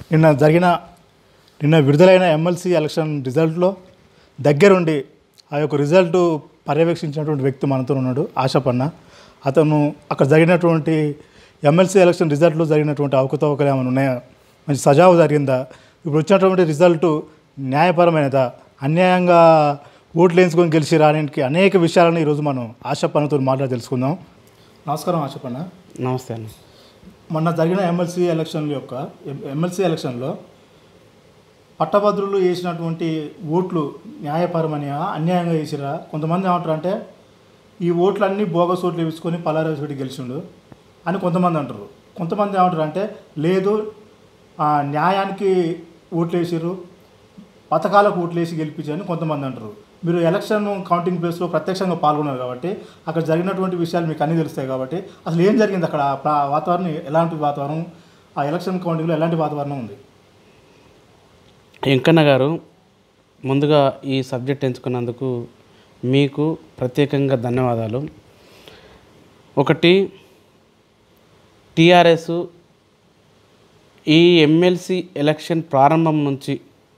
నిన్న జరిగిన నిన్న విడుదలైన ఎమ్మెల్సీ ఎలక్షన్ రిజల్ట్లో దగ్గరుండి ఆ యొక్క రిజల్ట్ పర్యవేక్షించినటువంటి వ్యక్తి మనతో ఉన్నాడు ఆశపన్న అతను అక్కడ జరిగినటువంటి ఎమ్మెల్సీ ఎలక్షన్ రిజల్ట్లో జరిగినటువంటి అవకతవకలు ఏమైనా ఉన్నాయా మంచి సజావు జరిగిందా ఇప్పుడు వచ్చినటువంటి రిజల్ట్ న్యాయపరమైనదా అన్యాయంగా ఓట్లు వేయించుకొని గెలిచి రానికి అనేక విషయాలను ఈరోజు మనం ఆశపన్నతో మాట్లాడి తెలుసుకుందాం నమస్కారం ఆశపన్న నమస్తే అన్న మొన్న జరిగిన ఎమ్మెల్సీ ఎలక్షన్ యొక్క ఎమ్మెల్సీ ఎలక్షన్లో పట్టభద్రులు వేసినటువంటి ఓట్లు న్యాయపరమని అన్యాయంగా వేసిరా కొంతమంది ఏమంటారు అంటే ఈ ఓట్లన్నీ బోగస్ ఓట్లు వేసుకొని పలారేశ్వరి గెలిచిండు అని కొంతమంది అంటారు కొంతమంది ఏమంటారు అంటే లేదు ఆ, న్యాయానికి ఓట్లు వేసిర్రు పథకాలకు ఓట్లు వేసి గెలిపించారని కొంతమంది అంటారు మీరు ఎలక్షన్ కౌంటింగ్ ప్లేస్లో ప్రత్యక్షంగా పాల్గొన్నారు కాబట్టి అక్కడ జరిగినటువంటి విషయాలు మీకు అన్నీ తెలుస్తాయి కాబట్టి అసలు ఏం జరిగింది అక్కడ ఆ ప్రా- వాతావరణం ఎలాంటి వాతావరణం ఆ ఎలక్షన్ కౌంటింగ్లో ఎలాంటి వాతావరణం ఉంది వెంకన్న గారు ముందుగా ఈ సబ్జెక్ట్ ఎంచుకున్నందుకు మీకు ప్రత్యేకంగా ధన్యవాదాలు ఒకటి టీఆర్ఎస్ ఈ ఎమ్మెల్సీ ఎలక్షన్ ప్రారంభం నుంచి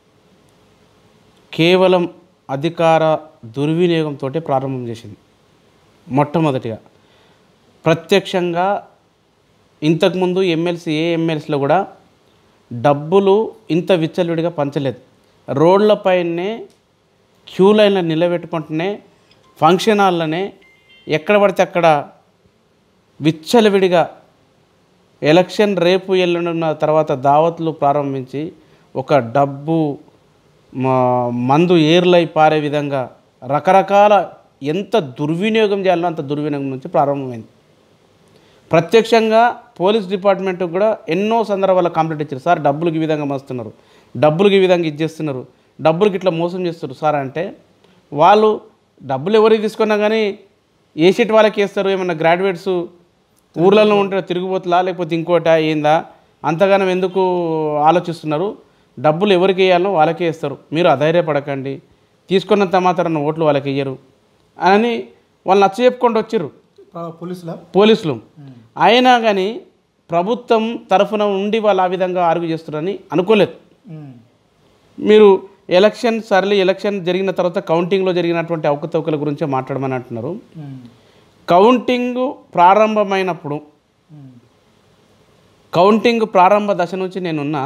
కేవలం అధికార దుర్వినియోగంతో ప్రారంభం చేసింది మొట్టమొదటిగా ప్రత్యక్షంగా ఇంతకుముందు ఎమ్మెల్సీ ఏ ఎమ్మెల్సీలో కూడా డబ్బులు ఇంత విచ్చలవిడిగా పంచలేదు రోడ్లపైనే క్యూ లైన్లో నిలబెట్టుకుంటూనే ఫంక్షన్ హాల్లోనే ఎక్కడ పడితే అక్కడ విచ్చలవిడిగా ఎలక్షన్ రేపు ఎల్లుండున్న తర్వాత దావత్లు ప్రారంభించి ఒక డబ్బు మా- మందు ఏర్లై పారే విధంగా రకరకాల ఎంత దుర్వినియోగం చేయాలో అంత దుర్వినియోగం నుంచి ప్రారంభమైంది ప్రత్యక్షంగా పోలీస్ డిపార్ట్మెంట్ కూడా ఎన్నో సందర్భాల్లో కంప్లైంట్ ఇచ్చారు సార్ డబ్బులకి ఈ విధంగా మస్తున్నారు డబ్బులకి ఈ విధంగా ఇచ్చేస్తున్నారు డబ్బులకి ఇట్లా మోసం చేస్తారు సార్ అంటే వాళ్ళు డబ్బులు ఎవరికి తీసుకున్నా కానీ ఏ సీట్ వాళ్ళకి వేస్తారు ఏమన్నా గ్రాడ్యుయేట్స్ ఊర్లలో ఉంటే తిరుగుబోతులా లేకపోతే ఇంకోటా ఏందా అంతగానం ఎందుకు ఆలోచిస్తున్నారు డబ్బులు ఎవరికి వేయాలో వాళ్ళకే ఇస్తారు మీరు అధైర్యపడకండి తీసుకున్నంత మాత్రాన ఓట్లు వాళ్ళకి ఇయ్యరు అని వాళ్ళు నచ్చ చెప్పుకుంటూ వచ్చిర్రు ప- పోలీసులా పోలీసులు అయినా కానీ ప్రభుత్వం తరఫున ఉండి వాళ్ళు ఆ విధంగా ఆర్గ్యూ చేస్తున్నారని అనుకోలేదు ఉమ్. మీరు ఎలక్షన్ సర్లే ఎలక్షన్ జరిగిన తర్వాత కౌంటింగ్లో జరిగినటువంటి అవకతవకల గురించే మాట్లాడమని అంటున్నారు ఉమ్. కౌంటింగ్ ప్రారంభమైనప్పుడు ఉమ్. కౌంటింగ్ ప్రారంభ దశ నుంచి నేనున్నా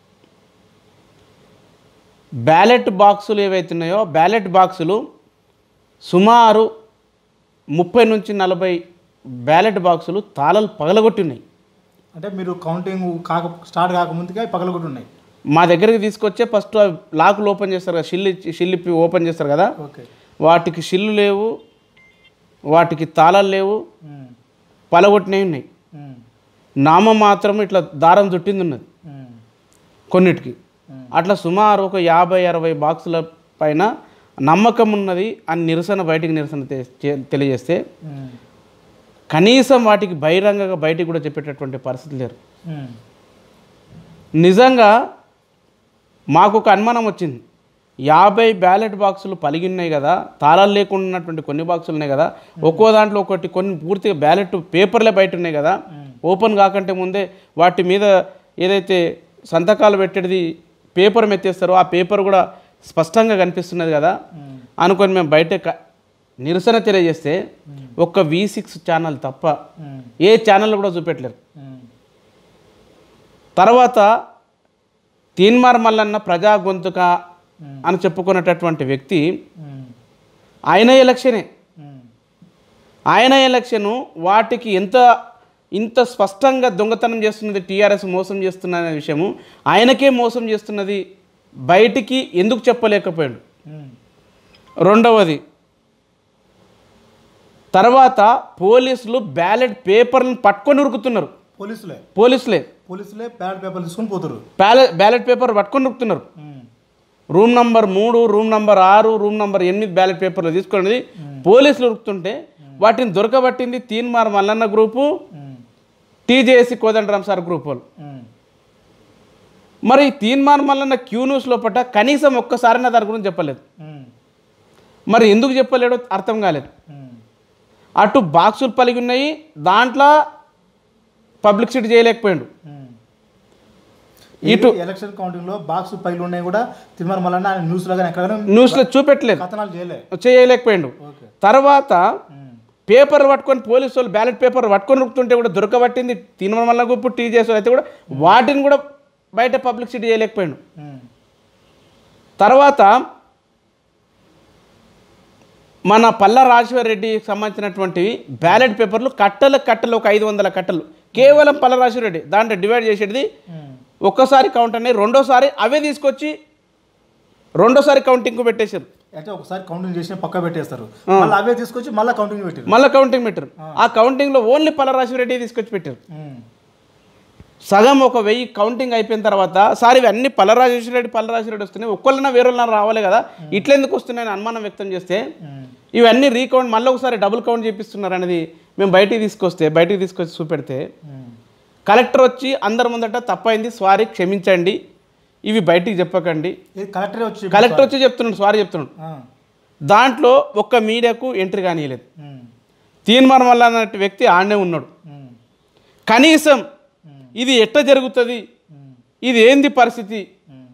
బ్యాలెట్ బాక్సులు ఏవైతున్నాయో బ్యాలెట్ బాక్సులు సుమారు ముప్పై నుంచి నలభై బ్యాలెట్ బాక్సులు తాళాలు పగలగొట్టి ఉన్నాయి అంటే మీరు కౌంటింగ్ కాక స్టార్ట్ కాకముందుకే పగలగొట్టి ఉన్నాయి మా దగ్గరికి తీసుకొచ్చే ఫస్ట్ ఆ లాకులు ఓపెన్ చేస్తారు కదా షిల్లు ఇచ్చి- షిల్లు ఇప్పి ఓపెన్ చేస్తారు కదా ఓకే వాటికి షిల్లు లేవు వాటికి తాళాలు లేవు ఉమ్. పలగొట్టినవి ఉన్నాయి ఉమ్. నామం మాత్రం ఇట్లా దారం చుట్టింది ఉన్నది ఉమ్. కొన్నిటికి ఉమ్. అట్లా సుమారు ఒక యాభై అరవై బాక్సుల పైన నమ్మకం ఉన్నది అని నిరసన బయటికి నిరసన తె- చే- తెలియజేస్తే ఉమ్. కనీసం వాటికి బహిరంగంగా బయటికి కూడా చెప్పేటటువంటి పరిస్థితి లేరు ఉమ్. నిజంగా మాకు ఒక అనుమానం వచ్చింది యాభై బ్యాలెట్ బాక్సులు పలిగి ఉన్నాయి కదా తాళాలు లేకుండా ఉన్నటువంటి కొన్ని బాక్సులు ఉన్నాయి కదా ఒక్కో దాంట్లో ఒకటి కొన్ని పూర్తిగా బ్యాలెట్ పేపర్లే బయట ఉన్నాయి కదా ఓపెన్ కాకంటే ముందే వాటి మీద ఏదైతే సంతకాలు పెట్టేది పేపర్ మెత్తేస్తారో ఆ పేపర్ కూడా స్పష్టంగా కనిపిస్తున్నది కదా ఉమ్. అనుకొని మేము బయట క- నిరసన తెలియజేస్తే ఒక్క వి సిక్స్ ఛానల్ తప్ప ఉమ్. ఏ ఛానల్ కూడా చూపెట్టలేరు ఉమ్. తర్వాత తీన్మార్ మల్లన్న ప్రజా గొంతుక ఉమ్. అని చెప్పుకునేటటువంటి వ్యక్తి ఉమ్. ఆయన ఎలక్షనే ఉమ్. ఆయన ఎలక్షను వాటికి ఎంత ఇంత స్పష్టంగా దొంగతనం చేస్తున్నది టీఆర్ఎస్ మోసం చేస్తున్న అనే విషయము ఆయనకే మోసం చేస్తున్నది బయటికి ఎందుకు చెప్పలేకపోయాడు ఉమ్. రెండవది తర్వాత పోలీసులు బ్యాలెట్ పేపర్లను పట్టుకొని ఉరుకుతున్నారు పోలీసులే పోలీసులే పోలీసులే బ్యాలెట్ పేపర్ తీసుకొని పోతారు బ్యాలెట్ బ్యాలెట్ పేపర్ పట్టుకొని ఉరుకుతున్నారు ఉమ్. రూమ్ నంబర్ మూడు రూమ్ నంబర్ ఆరు రూమ్ నంబర్ ఎనిమిది బ్యాలెట్ పేపర్లు తీసుకున్నది పోలీసులు ఉరుకుతుంటే వాటిని దొరకబట్టింది తీన్మార్ మల్లన్న గ్రూపు ఉమ్. టీజేఎస్సి కోదండరామ్ సార్ గ్రూప్ వాళ్ళు ఉమ్. మరి తీన్మార్ మల్లన్న క్యూ న్యూస్ లోపల కనీసం ఒక్కసారైనా దాని గురించి చెప్పలేదు ఉమ్. మరి ఎందుకు చెప్పలేడో అర్థం కాలేదు ఉమ్. అటు బాక్సులు పలిగి ఉన్నాయి దాంట్లో పబ్లిసిటీ చేయలేకపోయాడు ఉమ్. ఇటు ఎలక్షన్ కౌంటింగ్ లో బాక్స్ పైలు ఉన్నాయి కూడా తిరుమల మల్లన్న ఆయన న్యూస్ లో కానీ ఎక్కడ న్యూస్లో చూపెట్టలేదు కథనాలు చేయలే చేయలేకపోయిండు ఓకే తర్వాత పేపర్ పట్టుకొని పోలీసు వాళ్ళు బ్యాలెట్ పేపర్ పట్టుకొని రుక్తుంటే కూడా దొరకబట్టింది తినడం వల్ల గుప్పు టీ చేసే అయితే కూడా వాటిని కూడా బయట పబ్లిసిటీ చేయలేకపోయాడు తర్వాత మన పల్ల రాజశేఖర రెడ్డికి సంబంధించినటువంటివి బ్యాలెట్ పేపర్లు కట్టలు కట్టలు ఒక ఐదు వందల కట్టలు కేవలం పల్ల రాజశేఖర రెడ్డి దాంట్లో డివైడ్ చేసేది ఒక్కసారి కౌంట్ అనేది రెండోసారి అవే తీసుకొచ్చి రెండోసారి కౌంటింగ్కు పెట్టేశారు అంటే ఒకసారి కౌంటింగ్ చేసి పక్క పెట్టేస్తారు మళ్ళీ అవే తీసుకొచ్చి మళ్ళీ కౌంటింగ్ పెట్టారు మళ్ళీ కౌంటింగ్ పెట్టారు ఆ కౌంటింగ్లో ఓన్లీ పల్లరాశి రెడ్డి తీసుకొచ్చి పెట్టారు సగం ఒక వెయ్యి కౌంటింగ్ అయిపోయిన తర్వాత సార్ ఇవి అన్ని పల్లరాజేశ్వర రెడ్డి పల్లరాజు రెడ్డి వస్తున్నాయి ఒక్కళ్ళన వేరేళ్ళ రావాలి కదా ఇట్లెందుకు వస్తున్నాయని అనుమానం వ్యక్తం చేస్తే ఇవన్నీ రీకౌంట్ మళ్ళీ ఒకసారి డబుల్ కౌంట్ చేపిస్తున్నారు అనేది మేము బయటికి తీసుకొస్తే బయటికి తీసుకొచ్చి చూపెడితే కలెక్టర్ వచ్చి అందరి ముందట తప్పైంది సారీ క్షమించండి ఇవి బయటికి చెప్పకండి ఇది కలెక్టరే వచ్చి కలెక్టర్ వచ్చి చెప్తున్నాడు సారీ చెప్తున్నాడు ఆ. దాంట్లో ఒక్క మీడియాకు ఎంట్రీ కానీయలేదు ఉమ్. తీన్మార్ వల్ల అన్నట్టు వ్యక్తి ఆడనే ఉన్నాడు ఉమ్. కనీసం ఇది ఎట్ట జరుగుతుంది ఇది ఏంది పరిస్థితి ఉమ్.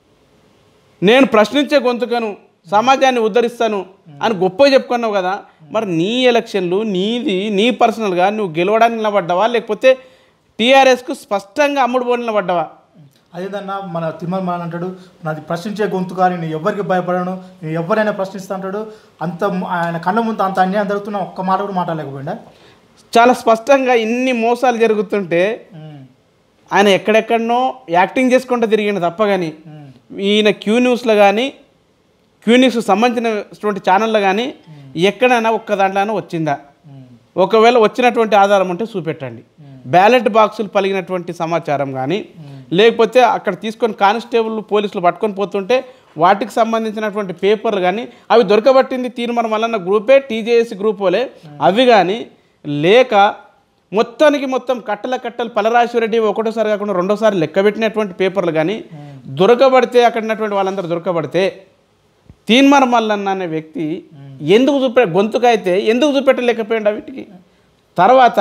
నేను ప్రశ్నించే గొంతుకను సమాజాన్ని ఉద్ధరిస్తాను అని గొప్ప చెప్పుకున్నావు కదా మరి నీ ఎలక్షన్లు నీది నీ పర్సనల్గా నువ్వు గెలవడానికి నిలబడ్డావా లేకపోతే టీఆర్ఎస్కు స్పష్టంగా అమ్ముడు పోని నిలబడ్డావా అదేదన్నా మన తిమ్మల మన అంటాడు నాది ప్రశ్నించే గొంతు కానీ నేను ఎవరికి భయపడను నేను ఎవరైనా ప్రశ్నిస్తా అంటాడు అంత మ- ఆయన కళ్ళ ముందు అంత అన్యాయం జరుగుతున్నా ఒక్క మాట కూడా మాట్లాడలేకపోయిందా చాలా స్పష్టంగా ఇన్ని మోసాలు జరుగుతుంటే ఉమ్. ఆయన ఎక్కడెక్కడనో యాక్టింగ్ చేసుకుంటూ తిరిగిండు తప్ప కానీ ఉమ్. ఈయన క్యూ న్యూస్లో కానీ క్యూ న్యూస్ సంబంధించినటువంటి ఛానల్లో కానీ ఎక్కడైనా ఒక్క దాంట్లోనే వచ్చిందా ఉమ్. ఒకవేళ వచ్చినటువంటి ఆధారం ఉంటే చూపెట్టండి బ్యాలెట్ బాక్సులు పలిగినటువంటి సమాచారం కానీ లేకపోతే అక్కడ తీసుకొని కానిస్టేబుల్ పోలీసులు పట్టుకొని పోతుంటే వాటికి సంబంధించినటువంటి పేపర్లు కానీ అవి దొరకబట్టింది తీర్మానం వలన గ్రూపే టీజేఎస్ గ్రూప్ వాళ్ళే అవి కానీ లేక మొత్తానికి మొత్తం కట్టల కట్టలు పలరాశ్వరెడ్డి ఒకటోసారి కాకుండా రెండోసారి లెక్కబెట్టినటువంటి పేపర్లు కానీ దొరకబడితే అక్కడ ఉన్నటువంటి వాళ్ళందరూ దొరకబడితే తీన్మార్ మల్లన్న అనే వ్యక్తి ఎందుకు చూపె గొంతుకైతే ఎందుకు చూపెట్టలేకపోయింది వీటికి తర్వాత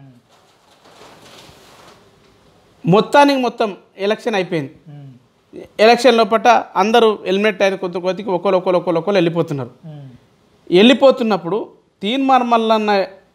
మొత్తానికి మొత్తం ఎలక్షన్ అయిపోయింది ఉమ్. ఎలక్షన్ లోపల అందరూ ఎలిమినేట్ అయిన కొద్ది కొద్దికి ఒకరు ఒకరు ఒకరు ఒకరు వెళ్ళిపోతున్నారు ఉమ్. వెళ్ళిపోతున్నప్పుడు తీన్మార్ మల్లన్న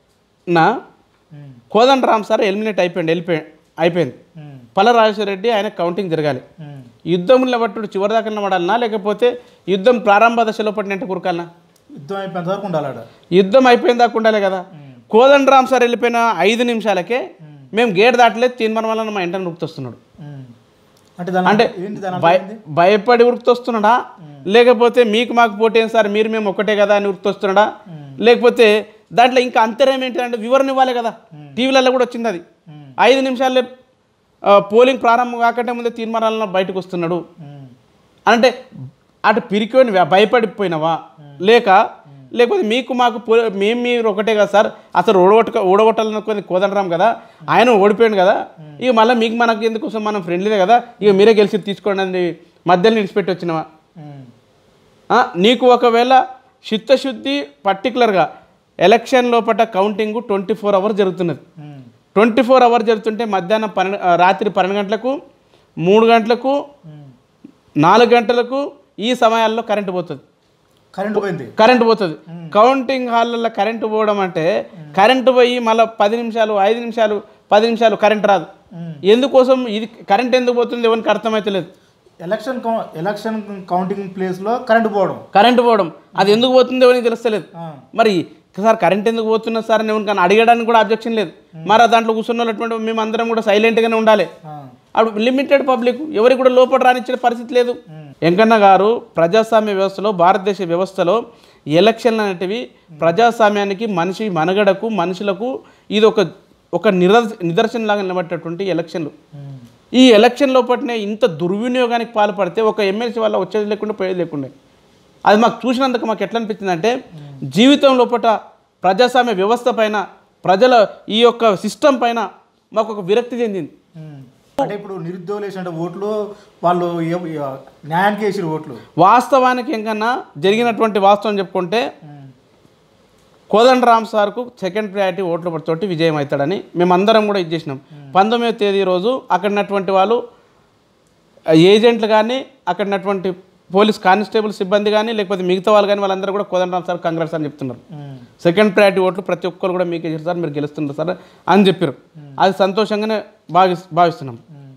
నా um. Kodanda Ram sir eliminate అయిపోయింది వెళ్ళిపోయి అయిపోయింది ఉమ్. పల్లరాజేశ్వర రెడ్డి ఆయన కౌంటింగ్ జరగాలి ఉమ్. యుద్ధం నిలబట్టుడు చివరి దాకా నిలబడాలనా లేకపోతే యుద్ధం ప్రారంభ దశలో పడినట్టు కురకాలనా యుద్ధం అయిపోయేంత వరకు ఉండాలి ఆడ యుద్ధం అయిపోయిన దాకా ఉండాలి కదా కోదండ రామ్ సార్ వెళ్ళిపోయిన ఐదు నిమిషాలకే మేము గేట్ దాటలేదు తీన్మార్ మల్లన్న మా ఇంటర్ ఉరుకుతొస్తున్నాడు ఉమ్. అంటే దాని అంటే ఏంటి దాని భయ భయపడి ఉరుకుతొస్తున్నాడా లేకపోతే మీకు మాకు పోటీ సార్ మీరు మేము ఒకటే కదా అని ఉరుకుతొస్తున్నాడా లేకపోతే దాంట్లో ఇంకా అంతరం ఏంటి అంటే వివరణ ఇవ్వాలి కదా టీవీలలో కూడా వచ్చింది అది ఉమ్. ఐదు నిమిషాలే ఆ, పోలింగ్ ప్రారంభం కాకంటే ముందే తీర్మానాలను బయటకు వస్తున్నాడు ఉమ్. అంటే అటు పిరికొని భయపడిపోయినావా లేక లేకపోతే మీకు మాకు పో- మేము మీరు ఒకటే కదా సార్ అసలు ఓడగొట్ట ఓడగొట్టాలనుకుని కోదండరాం కదా ఆయన ఓడిపోయాడు కదా ఇక మళ్ళీ మీకు మనకు ఎందుకోసం మనం ఫ్రెండ్లీదే కదా ఇక మీరే గెలిచి తీసుకోండి అని మధ్యలో నిడిచిపెట్టి వచ్చినావా ఉమ్. ఆ, నీకు ఒకవేళ చిత్తశుద్ధి పర్టికులర్గా ఎలక్షన్ లోపల కౌంటింగ్ ట్వంటీ ఫోర్ అవర్స్ జరుగుతున్నది ఉమ్. ట్వంటీ ఫోర్ అవర్ జరుగుతుంటే మధ్యాహ్నం పన్నెండు ఆ, రాత్రి పన్నెండు గంటలకు మూడు గంటలకు ఉమ్. నాలుగు గంటలకు ఈ సమయాల్లో కరెంటు పోతుంది కరెంట్ పోయింది కరెంటు పోతుంది కౌంటింగ్ హాల్లో కరెంటు పోవడం అంటే కరెంటు పోయి మళ్ళీ పది నిమిషాలు ఐదు నిమిషాలు పది నిమిషాలు కరెంట్ రాదు ఉమ్. ఎందుకోసం ఇది కరెంట్ ఎందుకు పోతుంది ఎవరికి అర్థమవుతలేదు ఎలక్షన్ కౌ- ఎలక్షన్ కౌంటింగ్ ప్లేస్లో కరెంట్ పోవడం కరెంటు పోవడం అది ఎందుకు పోతుందో ఎవరికి తెలుస్తలేదు ఆ. మరి సార్ కరెంట్ ఎందుకు పోతున్నా సార్ అని ఎవరికైనా అడగడానికి కూడా అబ్జెక్షన్ లేదు మరి దాంట్లో కూర్చున్న వాళ్ళటువంటి మేము అందరం కూడా సైలెంట్గానే ఉండాలి ఆ. అప్పుడు లిమిటెడ్ పబ్లిక్ ఎవరికి కూడా లోపల రానిచ్చిన పరిస్థితి లేదు వెంకన్న గారు ప్రజాస్వామ్య వ్యవస్థలో భారతదేశ వ్యవస్థలో ఎలక్షన్లు అనేటివి ప్రజాస్వామ్యానికి మనిషి మనుగడకు మనుషులకు ఇది ఒక ఒక నిర నిదర్శనలాగా నిలబడేటటువంటి ఎలక్షన్లు ఉమ్. ఈ ఎలక్షన్ లోపలనే ఇంత దుర్వినియోగానికి పాల్పడితే ఒక ఎమ్మెల్సీ వల్ల వచ్చేది లేకుండా పోయేది లేకుండా అది మాకు చూసినందుకు మాకు ఎట్లా అనిపించింది అంటే జీవితం లోపల ప్రజాస్వామ్య వ్యవస్థ పైన ప్రజల ఈ యొక్క సిస్టమ్ పైన మాకు ఒక విరక్తి చెందింది ఉమ్. అంటే ఇప్పుడు నిరుద్యోగులు వేసిన ఓట్లు వాళ్ళు ఎవ- ఎ- న్యాయానికి వేసిన ఓట్లు వాస్తవానికి ఎంకన్నా జరిగినటువంటి వాస్తవం చెప్పుకుంటే ఉమ్. కోదండ రామ్ సార్కు సెకండ్ ప్రయారిటీ ఓట్ల తోటి విజయం అవుతాడని మేమందరం కూడా ఇచ్చేసినాం పంతొమ్మిదో తేదీ రోజు అక్కడ ఉన్నటువంటి వాళ్ళు ఏజెంట్లు కానీ అక్కడ ఉన్నటువంటి పోలీస్ కానిస్టేబుల్ సిబ్బంది కానీ లేకపోతే మిగతా వాళ్ళు కానీ వాళ్ళందరూ కూడా కోదండరామ్ సార్ కాంగ్రెస్ అని చెప్తున్నారు ఉమ్, సెకండ్ ప్రయారిటీ ఓట్లు ప్రతి ఒక్కరు కూడా మీకే చేశారు సార్ మీరు గెలుస్తున్నారు సార్ అని చెప్పారు అది సంతోషంగానే భావి భావిస్తున్నాం ఉమ్,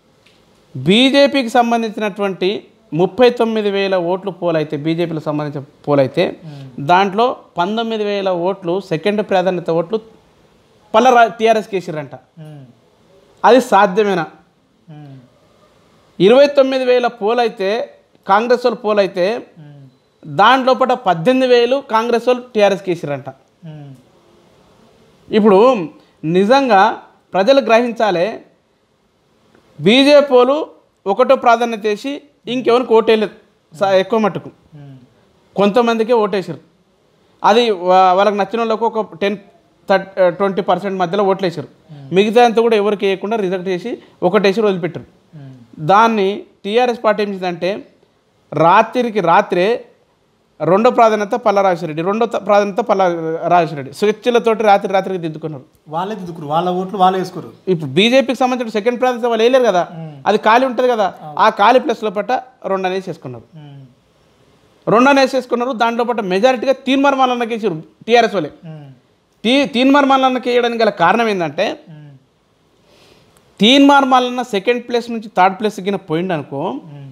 బీజేపీకి సంబంధించినటువంటి ముప్పై తొమ్మిది వేల ఓట్లు పోలైతే బీజేపీకి సంబంధించిన పోలైతే దాంట్లో పంతొమ్మిది వేల ఓట్లు సెకండ్ ప్రాధాన్యత ఓట్లు పల్ల టీఆర్ఎస్కి వేసిరంట ఉమ్, అది సాధ్యమేనా ఉమ్, ఇరవై తొమ్మిది వేల పోలైతే కాంగ్రెస్ వాళ్ళు పోలైతే ఉమ్, దాంట్లోపట పద్దెనిమిది వేలు కాంగ్రెస్ వాళ్ళు టీఆర్ఎస్కి వేసిరంట ఉమ్, ఇప్పుడు నిజంగా ప్రజలు గ్రహించాలి బీజేపీ వాళ్ళు ఒకటో ప్రాధాన్యత వేసి ఇంకెవరికి ఓటేయలేదు స- ఎక్కువ మట్టుకు ఉమ్, కొంతమందికే ఓటేసారు అది వా- వాళ్ళకి నచ్చిన వాళ్ళకు ఒక టెన్ థర్ట్ ట్వంటీ పర్సెంట్ మధ్యలో ఓట్లేసారు మిగతా అంతా కూడా ఎవరికి వేయకుండా రిజెక్ట్ చేసి ఒకటేసి వదిలిపెట్టారు ఉమ్, దాన్ని టీఆర్ఎస్ పార్టీ ఏం చేసిందంటే రాత్రికి రాత్రే రెండో ప్రాధాన్యత పల్లారాజరెడ్డి రెండో త- ప్రాధాన్యత పల్లా రాజేశ్వరరెడ్డి స్విచ్లతోటి రాత్రి రాత్రికి దిద్దుకున్నారు వాళ్ళే దిద్దుకురు వాళ్ళ ఓట్లు వాళ్ళే వేసుకోరు ఇప్పుడు బీజేపీకి సంబంధించిన సెకండ్ ప్రాధాన్యత వాళ్ళు వేయలేరు కదా అది ఖాళీ ఉంటుంది కదా ఆ ఖాళీ ప్లేస్లో పట్ట రెండు అనేసి వేసుకున్నారు ఉమ్, రెండు అనేసి వేసుకున్నారు దాంట్లో పట్ట మెజారిటీగా తీన్మర్మాలన్నకి వేసారు టీఆర్ఎస్ వాళ్ళే ఉమ్, తీ తీన్మర్మాలన్నకి వేయడానికి గల కారణం ఏంటంటే ఉమ్, తీన్మార్మాలన్న సెకండ్ ప్లేస్ నుంచి థర్డ్ ప్లేస్ గిన పోయిండు అనుకో ఉమ్,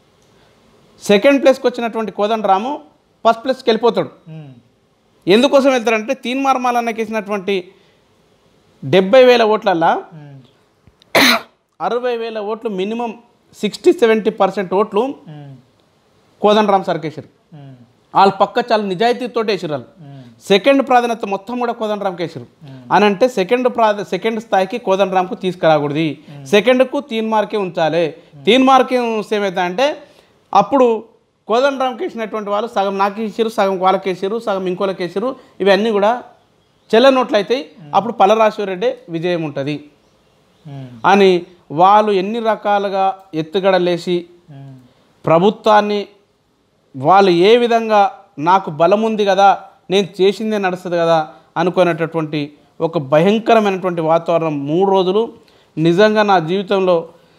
సెకండ్ ప్లేస్కి వచ్చినటువంటి కోదండరాము ఫస్ట్ ప్లేస్కి వెళ్ళిపోతాడు ఉమ్, ఎందుకోసం వెళ్తారంటే తీన్మార్మాలన్నకి వేసినటువంటి డెబ్బై వేల ఓట్లల్లో ఉమ్, అరవై వేల ఓట్లు మినిమం సిక్స్టీ సెవెంటీ పర్సెంట్ ఓట్లు ఉమ్, కోదండరామ్ సార్కి వేసారు ఉమ్, వాళ్ళు పక్క చాలా నిజాయితీతో వేసారు వాళ్ళు ఉమ్, సెకండ్ ప్రాధాన్యత మొత్తం కూడా కోదండరామ్కి వేసారు అని అంటే సెకండ్ ప్రాధ సెకండ్ స్థాయికి కోదండరామ్కు తీసుకురాకూడదు సెకండ్కు తీన్ మార్కే ఉంచాలి తీన్ మార్కే ఉంచితే ఏమవుతుందంటే అప్పుడు కోదండరామ్కి వేసినటువంటి వాళ్ళు సగం నాకు వేసారు సగం వాళ్ళకి వేసారు సగం ఇంకోళ్ళకి వేసారు ఇవన్నీ కూడా చెల్లనోట్లు అవుతాయి అప్పుడు పల్లరాశ్వరెడ్డి విజయం ఉంటుంది ఉమ్, అని వాళ్ళు ఎన్ని రకాలుగా ఎత్తుగడలేసి ఉమ్, ప్రభుత్వాన్ని వాళ్ళు ఏ విధంగా నాకు బలం ఉంది కదా నేను చేసిందే నడుస్తుంది కదా అనుకునేటటువంటి ఒక భయంకరమైనటువంటి వాతావరణం మూడు రోజులు నిజంగా నా జీవితంలో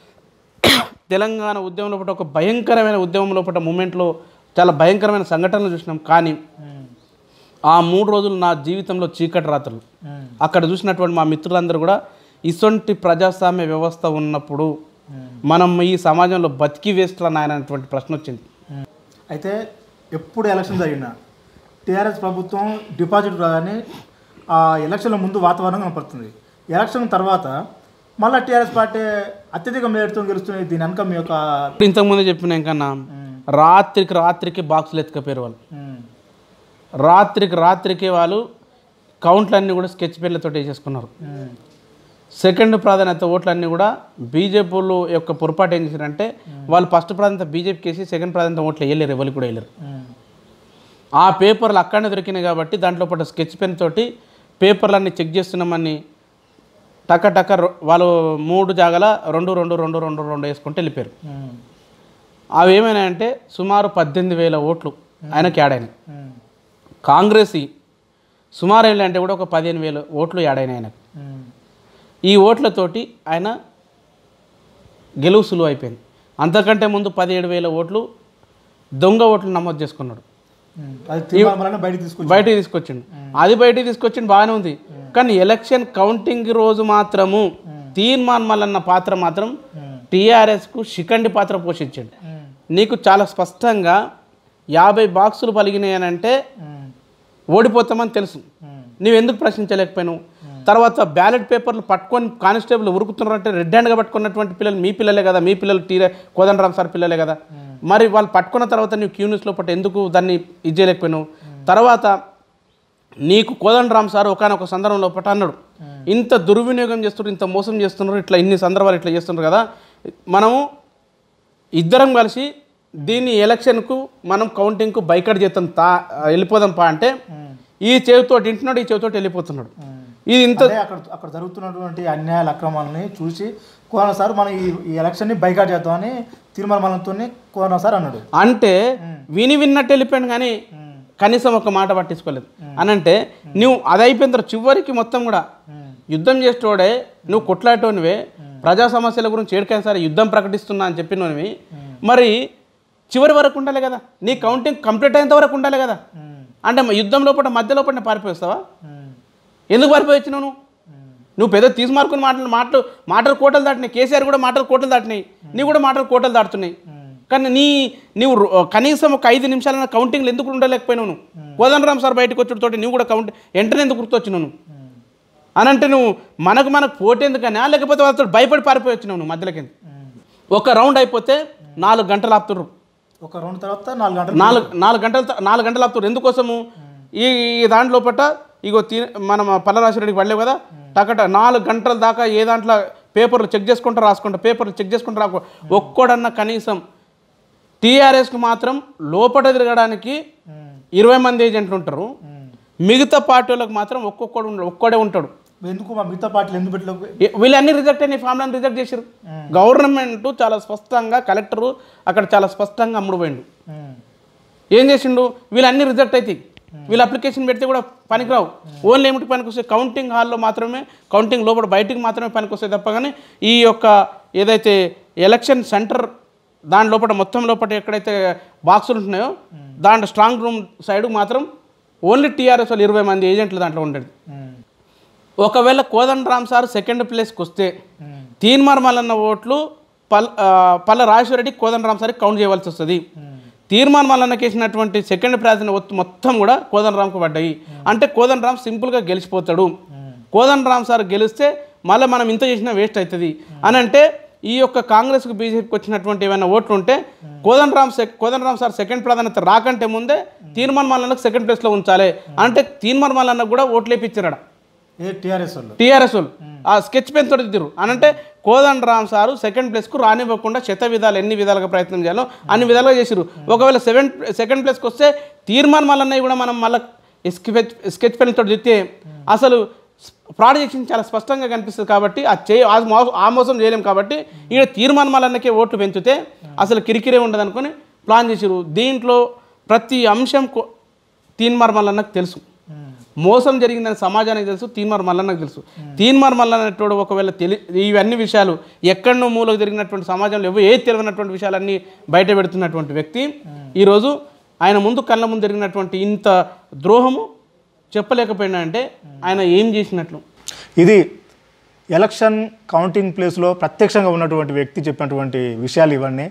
తెలంగాణ ఉద్యమం లోపల ఒక భయంకరమైన ఉద్యమం లోపల మూమెంట్లో చాలా భయంకరమైన సంఘటనలు చూసినాం కానీ ఉమ్, ఆ మూడు రోజులు నా జీవితంలో చీకటి రాత్రులు ఉమ్, అక్కడ చూసినటువంటి మా మిత్రులందరూ కూడా ఇసొంటి ప్రజాస్వామ్య వ్యవస్థ ఉన్నప్పుడు మనం ఈ సమాజంలో బతికి వేస్ట్రా నాయన అనేటువంటి ప్రశ్న వచ్చింది ఉమ్. అయితే ఎప్పుడు ఎలక్షన్ జరిగినా టీఆర్ఎస్ ప్రభుత్వం డిపాజిట్ రాగానే ఆ ఎలక్షన్ల ముందు వాతావరణం కనపడుతుంది ఎలక్షన్ తర్వాత మళ్ళీ టీఆర్ఎస్ పార్టీ అత్యధిక మేరతో గెలుస్తుంది దీని వెనక మీ యొక్క ఇప్పుడు ఇంతకుముందే చెప్పిన కన్నా రాత్రికి రాత్రికి బాక్సులు ఎత్తుకపోయారు వాళ్ళు ఉమ్, రాత్రికి రాత్రికి వాళ్ళు కౌంట్లన్నీ కూడా స్కెచ్ పెన్లతో వేసేసుకున్నారు ఉమ్, సెకండ్ ప్రాధాన్యత ఓట్లన్నీ కూడా బీజేపీలు యొక్క పొరపాటు ఏం చేశారంటే వాళ్ళు ఫస్ట్ ప్రాధాన్యత బీజేపీకి వేసి సెకండ్ ప్రాధాన్యత ఓట్లు వేయలేరు ఎవరికి కూడా వేయలేరు ఉమ్, ఆ పేపర్లు అక్కడనే దొరికినాయి కాబట్టి దాంట్లో పాటు స్కెచ్ పెన్ తోటి పేపర్లన్నీ చెక్ చేస్తున్నామని టక టక రొ- వాళ్ళు మూడు జాగల రెండు రెండు రెండు రెండు రెండు వేసుకుంటూ వెళ్ళిపోయారు ఉమ్, అవి ఏమైనాయంటే సుమారు పద్దెనిమిది వేల ఓట్లు ఆయనకి యాడ్ అయినాయి ఉమ్, కాంగ్రెస్ సుమారు ఏంటంటే కూడా ఒక పదిహేను వేల ఓట్లు యాడ్ అయినాయి ఆయనకు ఉమ్, ఈ ఓట్లతోటి ఆయన గెలువు సులువు అయిపోయింది అంతకంటే ముందు పదిహేడు వేల ఓట్లు దొంగ ఓట్లు నమోదు చేసుకున్నాడు ఉమ్. అది తీర్మానం బయటకు తీసుకొచ్చి బయటికి తీసుకొచ్చిండు అది బయటికి తీసుకొచ్చిండు బాగానే ఉంది కానీ ఎలక్షన్ కౌంటింగ్ రోజు మాత్రము తీర్మాన్ మల్లన్న పాత్ర మాత్రం ఉమ్, టీఆర్ఎస్కు శిఖండి పాత్ర పోషించాడు ఉమ్, నీకు చాలా స్పష్టంగా యాభై బాక్సులు పలిగినాయనంటే ఉమ్, ఓడిపోతామని తెలుసు ఉమ్, నువ్వెందుకు ప్రశ్నించలేకపోయావు తర్వాత బ్యాలెట్ పేపర్లు పట్టుకొని కానిస్టేబుల్ ఉరుకుతున్నారంటే రెడ్ హ్యాండ్గా పట్టుకున్నటువంటి పిల్లలు మీ పిల్లలే కదా మీ పిల్లలు టీరే కోదండరామ్ సార్ పిల్లలే కదా మరి వాళ్ళు పట్టుకున్న తర్వాత నువ్వు క్యూనిస్లో పట్టు ఎందుకు దాన్ని ఇది చేయలేకపోయినావు తర్వాత నీకు కోదండరామ్ సార్ ఒకనొక సందర్భంలో పట్టు అన్నాడు ఇంత దుర్వినియోగం చేస్తున్నారు ఇంత మోసం చేస్తున్నారు ఇట్లా ఇన్ని సందర్భాలు ఇట్లా చేస్తున్నారు కదా మనము ఇద్దరం కలిసి దీన్ని ఎలక్షన్కు మనం కౌంటింగ్కు బైకట్ చేద్దాం తా వెళ్ళిపోదాం పా అంటే ఈ చెవితోటి ఇంటున్నాడు ఈ చెవితోటి వెళ్ళిపోతున్నాడు ఉమ్. ఇది ఇంత అంటే అక్కడ అక్కడ జరుగుతున్నటువంటి అన్యాయాల అక్రమాలని చూసి కోన సార్ మనం ఈ ఈ ఎలక్షన్ని బైకాట్ చేద్దామని తీర్మానంతో కోన సార్ అన్నాడు అంటే విని విన్నట్టు వెళ్ళిపోయాడు కానీ ఉమ్, కనీసం ఒక మాట పట్టించుకోలేదు అని అంటే నువ్వు అది అయిపోయిన తర్వాత చివరికి మొత్తం కూడా ఉమ్, యుద్ధం చేసేటోడే నువ్వు కొట్లాటోనివే ప్రజా సమస్యల గురించి ఏడికైనా సరే యుద్ధం ప్రకటిస్తున్నా అని చెప్పినవి మరి చివరి వరకు ఉండాలి కదా నీ కౌంటింగ్ కంప్లీట్ అయ్యేంత వరకు ఉండాలి కదా అంటే మ- యుద్ధం లోపల మధ్య లోపల పారిపోయిస్తావా ఎందుకు పారిపోయి వచ్చినావు నువ్వు నువ్వు పెద్ద తీసి మార్కుని మాటలు మాటలు మాటలు కోటలు దాటినాయి కేసీఆర్ కూడా మాటలు కోటలు దాటినాయి నీ కూడా మాటలు కోటలు దాటుతున్నాయి కానీ నీ నీవు రో- కనీసం ఒక ఐదు నిమిషాల కౌంటింగ్లు ఎందుకు ఉండలేకపోయినావు నువ్వు కోదండరామ్ సార్ బయటకు వచ్చేటతోటి నువ్వు కూడా కౌంట్ వెంటనే ఎందుకు గుర్తొచ్చినావు నువ్వు అని అంటే నువ్వు మనకు మనకు పోటీ ఎందుకనా లేకపోతే వాళ్ళతో భయపడి పారిపోయి వచ్చినావు నువ్వు మధ్యలోకి ఒక రౌండ్ అయిపోతే నాలుగు గంటలు ఆపుతుర్రు ఒక రెండు తర్వాత నాలుగు గంటలు నాలుగు నాలుగు గంటలు త- నాలుగు గంటలు ఆపుతారు ఎందుకోసము ఈ ఈ దాంట్లో పట్ట ఇగో తీ మనం పల్లరాశిరెడ్డికి పడలేవు కదా టకట నాలుగు గంటల దాకా ఏ దాంట్లో పేపర్లు చెక్ చేసుకుంటూ రాసుకుంటా పేపర్లు చెక్ చేసుకుంటూ రాకు ఒక్కడన్నా కనీసం టీఆర్ఎస్కి మాత్రం లోపట తిరగడానికి ఇరవై మంది ఏజెంట్లు ఉంటారు మిగతా పార్టీలకు మాత్రం ఒక్కొక్కడు ఉండడు ఒక్కడే ఉంటాడు ఎందుకు మా మిగతా పార్టీలు ఎందుకు పెట్టలేవు ఏ- వీళ్ళన్నీ రిజెక్ట్ అయినాయి ఫామ్లను రిజెక్ట్ చేశారు గవర్నమెంట్ చాలా స్పష్టంగా కలెక్టరు అక్కడ చాలా స్పష్టంగా అమ్ముడు పోయిండు ఏం చేసిండు వీళ్ళన్నీ రిజెక్ట్ అవుతాయి వీళ్ళు అప్లికేషన్ పెడితే కూడా పనికిరావు ఓన్లీ ఏమిటి పనికి వస్తాయి కౌంటింగ్ హాల్లో మాత్రమే కౌంటింగ్ లోపల బయటికి మాత్రమే పనికి వస్తాయి తప్ప కానీ ఈ యొక్క ఏదైతే ఎలక్షన్ సెంటర్ దాని లోపల మొత్తం లోపల ఎక్కడైతే బాక్సులు ఉంటున్నాయో దాంట్లో స్ట్రాంగ్ రూమ్ సైడ్ మాత్రం ఓన్లీ టీఆర్ఎస్ వాళ్ళు ఇరవై మంది ఏజెంట్లు దాంట్లో ఉండేది ఒకవేళ కోదండరామ్ సార్ సెకండ్ ప్లేస్కి వస్తే తీన్మార్ మల్లన్న ఓట్లు పల్ ఆ, పల్ల రాజేశ్వరరెడ్డి కోదండరామ్ సార్కి కౌంట్ చేయవలసి వస్తుంది తీర్మాన్ మల్లన్నకి వేసినటువంటి సెకండ్ ప్రాధాన్యత ఒత్తు మొత్తం కూడా కోదండరామ్కి పడ్డాయి అంటే కోదండరామ్ సింపుల్గా గెలిచిపోతాడు కోదండరామ్ సార్ గెలిస్తే మళ్ళీ మనం ఇంత చేసినా వేస్ట్ అవుతుంది అని అంటే ఈ యొక్క కాంగ్రెస్కి బీజేపీకి వచ్చినటువంటి ఏమైనా ఓట్లు ఉంటే కోదండరామ్ సెక్ కోదండరామ్ సార్ సెకండ్ ప్రాధాన్యత రాకంటే ముందే తీర్మాన్ మల్లన్నకు సెకండ్ ప్లేస్లో ఉంచాలి అంటే తీర్మాన్ మల్లన్నకు కూడా ఓట్లు వేయించారడ ఏ టీఆర్ఎస్ వాళ్ళు టీఆర్ఎస్ వాళ్ళు ఆ స్కెచ్ పెన్ తోటి దిద్దురు అని అంటే కోదండ రామ్ సారు సెకండ్ ప్లేస్కు రానివ్వకుండా శత విధాలు ఎన్ని విధాలుగా ప్రయత్నం చేయాలో అన్ని విధాలుగా చేసిరు ఒకవేళ సెవెన్ సెకండ్ ప్లేస్కి వస్తే తీర్మానం మళ్ళీ కూడా మనం మళ్ళీ స్కెచ్ స్కెచ్ పెన్ తోటి దిద్దితే అసలు ఫ్రాడ్ చేసింది చాలా స్పష్టంగా కనిపిస్తుంది కాబట్టి ఆ చే ఆ మో- ఆ మోసం చేయలేం కాబట్టి ఈడ తీర్మానం మల్లన్నకే ఓట్లు పెంచితే అసలు కిరికిరే ఉండదు అనుకొని ప్లాన్ చేసిరు దీంట్లో ప్రతి అంశం కో- తీన్మార్ మల్లన్నకు తెలుసు మోసం జరిగిందని సమాజానికి తెలుసు తీన్మార్ మల్లన్నకు తెలుసు తీన్మార్ మల్లన్నటోడు ఒకవేళ తెలి ఇవన్నీ విషయాలు ఎక్కడనో మూలకు జరిగినటువంటి సమాజంలో ఎవరు ఏది తెలియనటువంటి విషయాలన్నీ బయట పెడుతున్నటువంటి వ్యక్తి ఈరోజు ఆయన ముందు కళ్ళ ముందు జరిగినటువంటి ఇంత ద్రోహము చెప్పలేకపోయినా అంటే ఆయన ఏం చేసినట్లు ఇది ఎలక్షన్ కౌంటింగ్ ప్లేస్లో ప్రత్యక్షంగా ఉన్నటువంటి వ్యక్తి చెప్పినటువంటి విషయాలు ఇవన్నీ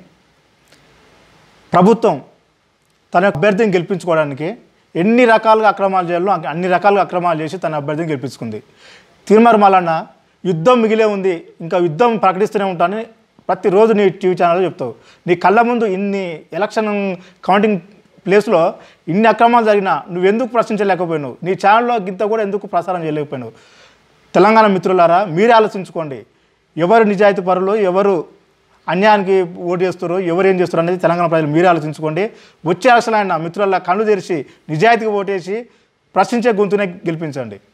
ప్రభుత్వం తన అభ్యర్థిని గెలిపించుకోవడానికి ఎన్ని రకాలుగా అక్రమాలు చేయాలో అన్ని- అన్ని రకాలుగా అక్రమాలు చేసి తన అభ్యర్థిని గెలిపించుకుంది తీర్మార్ మల్లన్న యుద్ధం మిగిలే ఉంది ఇంకా యుద్ధం ప్రకటిస్తూనే ఉంటానని ప్రతిరోజు నీ టీవీ ఛానల్లో చెప్తావు నీ కళ్ళ ముందు ఇన్ని ఎలక్షన్ కౌంటింగ్ ప్లేస్లో ఇన్ని అక్రమాలు జరిగినా నువ్వెందుకు ప్రశ్నించలేకపోయినావు నీ ఛానల్లో గింత కూడా ఎందుకు ప్రసారం చేయలేకపోయినావు తెలంగాణ మిత్రులారా మీరే ఆలోచించుకోండి ఎవరు నిజాయితీ పరులు ఎవరు అన్యాయానికి ఓటు చేస్తారో ఎవరు ఏం చేస్తారో అనేది తెలంగాణ ప్రజలు మీరే ఆలోచించుకోండి వచ్చే ఎలక్షన్ ఆయన మిత్రుల కళ్ళు తెరిచి నిజాయితీగా ఓటేసి ప్రశ్నించే గొంతునే గెలిపించండి